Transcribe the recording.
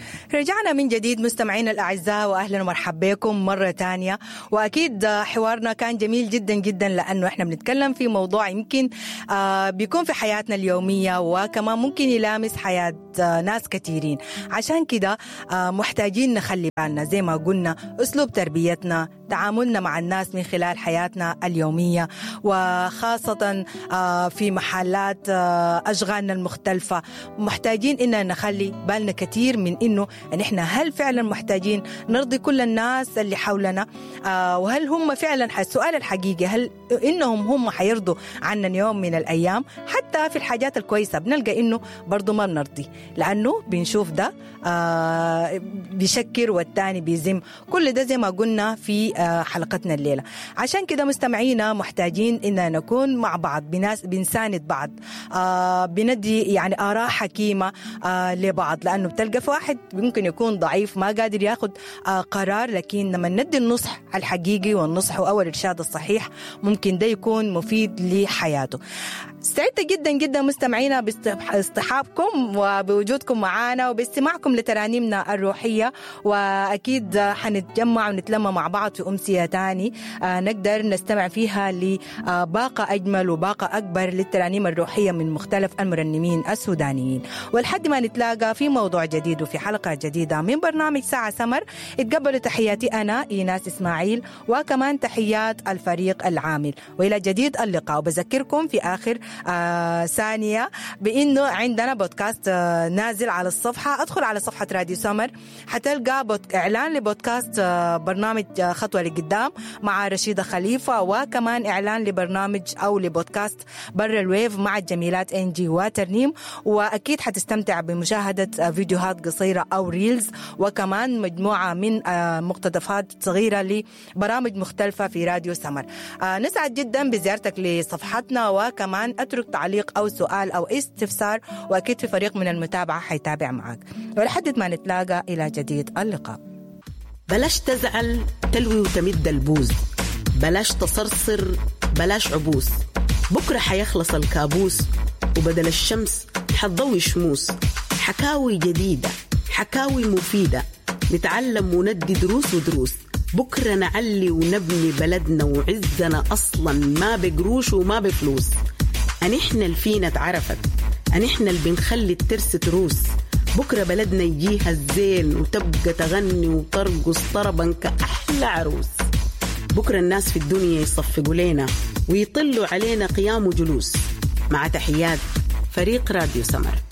رجعنا من جديد مستمعينا الأعزاء وأهلا ومرحبا بكم مرة تانية وأكيد حوارنا كان جميل جدا جدا لأنه إحنا بنتكلم في موضوع يمكن آه بيكون في حياتنا اليومية وكمان ممكن يلامس حياة آه ناس كثيرين عشان كده آه محتاجين نخلي بالنا زي ما قلنا أسلوب تربيتنا تعاملنا مع الناس من خلال حياتنا اليومية وخاصة آه في محلات آه أشغالنا المختلفة محتاجين إن نخلي بالنا كثير من إنه نحن هل فعلا محتاجين نرضي كل الناس اللي حولنا آه وهل هم فعلا السؤال الحقيقي هل إنهم هم حيرضوا عنا يوم من الأيام حتى في الحاجات الكويسة بنلقى إنه برضو ما بنرضي لأنه بنشوف ده آه بيشكر والتاني بيزم كل ده زي ما قلنا في آه حلقتنا الليلة عشان كده مستمعينا محتاجين إن نكون مع بعض بناس بنساند بعض آه بندي يعني آراء حكيمة آه لبعض لأنه بتلقى في واحد ممكن يكون ضعيف ما قادر ياخذ آه قرار لكن لما ندي النصح الحقيقي والنصح أو الإرشاد الصحيح ممكن ده يكون مفيد لحياته سعدت جدا جدا مستمعينا باصطحابكم وبوجودكم معنا وباستماعكم لترانيمنا الروحية وأكيد حنتجمع ونتلمى مع بعض في أمسية تاني آه نقدر نستمع فيها لباقة أجمل وباقة أكبر للترانيم الروحية من مختلف المرنمين السودانيين ولحد ما نتلاقى في موضوع جديد وفي حلقة جديدة من برنامج ساعة سمر اتقبلوا تحياتي أنا إيناس إسماعيل وكمان تحيات الفريق العامل وإلى جديد اللقاء وبذكركم في آخر آه ثانية بأنه عندنا بودكاست آه نازل على الصفحة أدخل على صفحة راديو سمر حتلقى بود... إعلان لبودكاست آه برنامج آه خطوة لقدام مع رشيدة خليفة وكمان إعلان لبرنامج أو لبودكاست بر الويف مع الجميلات إنجي وترنيم وأكيد حتستمتع بمشاهدة آه فيديوهات قصيرة أو ريلز وكمان مجموعة من آه مقتطفات صغيرة لبرامج مختلفة في راديو سمر آه نسعد جدا بزيارتك لصفحتنا وكمان اترك تعليق او سؤال او استفسار واكيد في فريق من المتابعه حيتابع معك ولحد ما نتلاقى الى جديد اللقاء بلاش تزعل تلوي وتمد البوز بلاش تصرصر بلاش عبوس بكرة حيخلص الكابوس وبدل الشمس حتضوي شموس حكاوي جديدة حكاوي مفيدة نتعلم وندي دروس ودروس بكرة نعلي ونبني بلدنا وعزنا أصلا ما بقروش وما بفلوس أنحنا الفينا اتعرفت أنحنا اللي بنخلي الترس تروس بكرة بلدنا يجيها الزين وتبقى تغني وترقص طربا كأحلى عروس بكرة الناس في الدنيا يصفقوا لنا ويطلوا علينا قيام وجلوس مع تحيات فريق راديو سمر